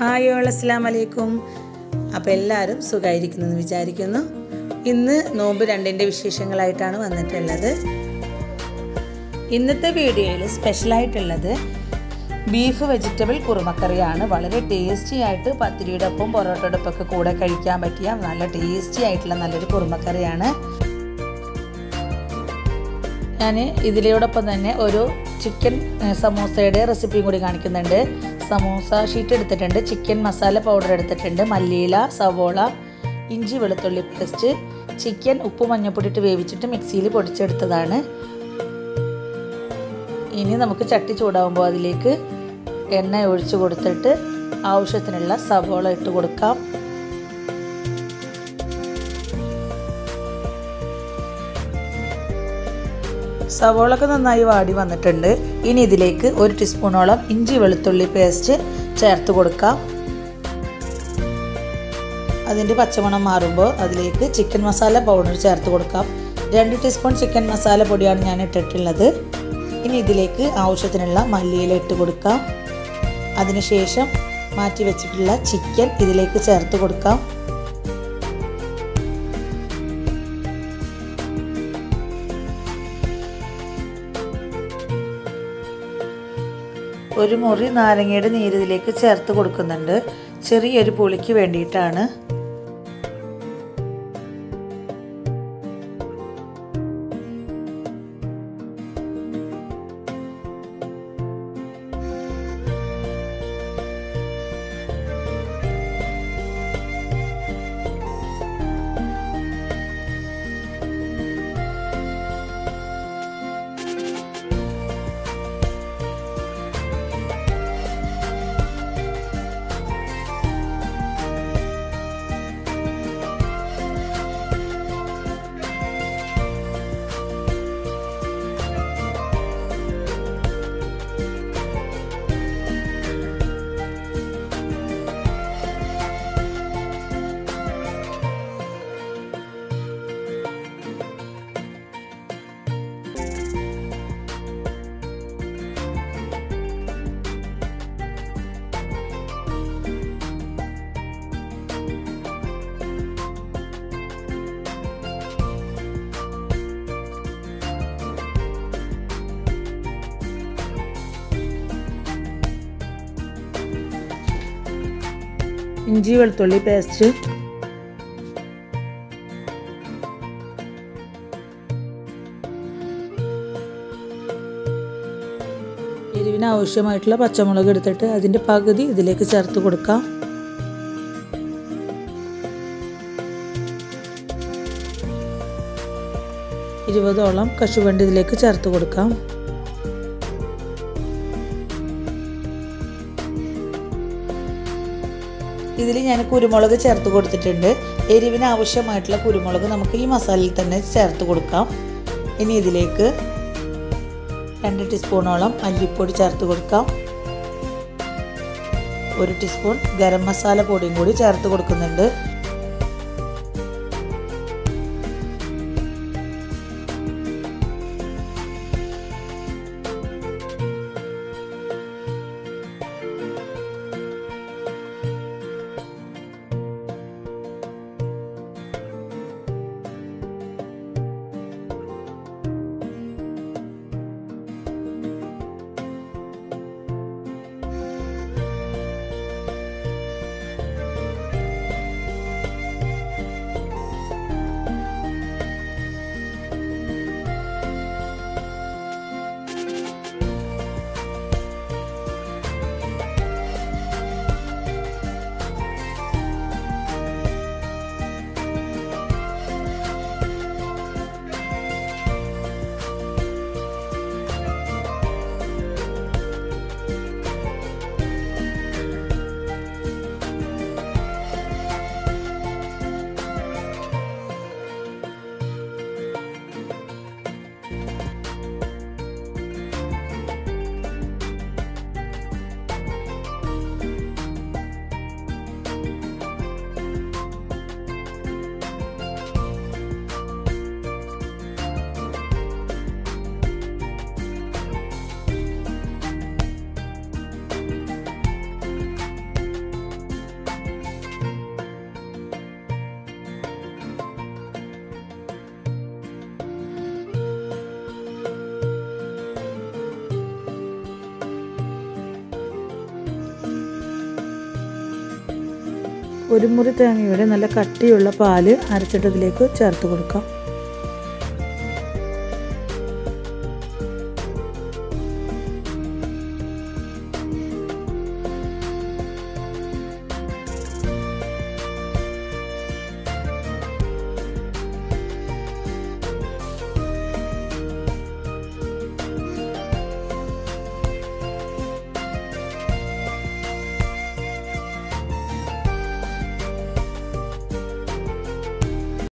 hi all അസ്സാം വലൈക്കും അപ്പോൾ എല്ലാവരും സുഖമായിരിക്കുന്നു എന്ന് വിചാരിക്കുന്നു ഇന്ന് നോമ്പ് രണ്ടിൻ്റെ വിശേഷങ്ങളായിട്ടാണ് വന്നിട്ടുള്ളത് ഇന്നത്തെ വീഡിയോയിൽ സ്പെഷ്യലായിട്ടുള്ളത് ബീഫ് വെജിറ്റബിൾ കുറുമക്കറിയാണ് വളരെ ടേസ്റ്റി ആയിട്ട് പത്തിരിയുടെ ഒപ്പം പൊറോട്ടയുടെ ഒപ്പം കൂടെ കഴിക്കാൻ പറ്റിയ നല്ല ടേസ്റ്റി ആയിട്ടുള്ള നല്ലൊരു കുറുമക്കറിയാണ് ഞാൻ ഇതിലോടൊപ്പം തന്നെ ഒരു ചിക്കൻ സമൂസയുടെ റെസിപ്പിയും കൂടി കാണിക്കുന്നുണ്ട് സമൂസ ഷീറ്റ് എടുത്തിട്ടുണ്ട് ചിക്കൻ മസാല പൗഡർ എടുത്തിട്ടുണ്ട് മല്ലിയില സവോള ഇഞ്ചി വെളുത്തുള്ളി പേസ്റ്റ് ചിക്കൻ ഉപ്പ് മഞ്ഞപ്പൊടി ഇട്ട് വേവിച്ചിട്ട് മിക്സിയിൽ പൊടിച്ചെടുത്തതാണ് ഇനി നമുക്ക് ചട്ടി ചൂടാകുമ്പോൾ അതിലേക്ക് എണ്ണ ഒഴിച്ച് കൊടുത്തിട്ട് ആവശ്യത്തിനുള്ള സവോള ഇട്ട് കൊടുക്കാം സവോളൊക്കെ നന്നായി വാടി വന്നിട്ടുണ്ട് ഇനി ഇതിലേക്ക് ഒരു ടീസ്പൂണോളം ഇഞ്ചി വെളുത്തുള്ളി പേസ്റ്റ് ചേർത്ത് കൊടുക്കാം അതിൻ്റെ പച്ചമണം മാറുമ്പോൾ അതിലേക്ക് ചിക്കൻ മസാല പൗഡർ ചേർത്ത് കൊടുക്കാം രണ്ട് ടീസ്പൂൺ ചിക്കൻ മസാല പൊടിയാണ് ഞാൻ ഇട്ടിട്ടുള്ളത് ഇനി ഇതിലേക്ക് ആവശ്യത്തിനുള്ള മല്ലിയില ഇട്ട് കൊടുക്കാം അതിനുശേഷം മാറ്റി വെച്ചിട്ടുള്ള ചിക്കൻ ഇതിലേക്ക് ചേർത്ത് കൊടുക്കാം ഒരു മുറി നാരങ്ങയുടെ നീര് ഇതിലേക്ക് ചേർത്ത് കൊടുക്കുന്നുണ്ട് ചെറിയൊരു പുളിക്ക് വേണ്ടിയിട്ടാണ് ഇഞ്ചി വെളുത്തുള്ളി പേസ്റ്റ് എരിവിന് ആവശ്യമായിട്ടുള്ള പച്ചമുളക് എടുത്തിട്ട് അതിൻ്റെ പകുതി ഇതിലേക്ക് ചേർത്ത് കൊടുക്കാം ഇരുപതോളം കശുവണ്ടി ഇതിലേക്ക് ചേർത്ത് കൊടുക്കാം ഇതിൽ ഞാൻ കുരുമുളക് ചേർത്ത് കൊടുത്തിട്ടുണ്ട് എരിവിന് ആവശ്യമായിട്ടുള്ള കുരുമുളക് നമുക്ക് ഈ മസാലയിൽ തന്നെ ചേർത്ത് കൊടുക്കാം ഇനി ഇതിലേക്ക് രണ്ട് ടീസ്പൂണോളം മല്ലിപ്പൊടി ചേർത്ത് കൊടുക്കാം ഒരു ടീസ്പൂൺ ഗരം മസാല പൊടിയും കൂടി ചേർത്ത് കൊടുക്കുന്നുണ്ട് ഒരു മുറി തേങ്ങയുടെ നല്ല കട്ടിയുള്ള പാല് അരച്ചിട്ടതിലേക്ക് ചേർത്ത് കൊടുക്കാം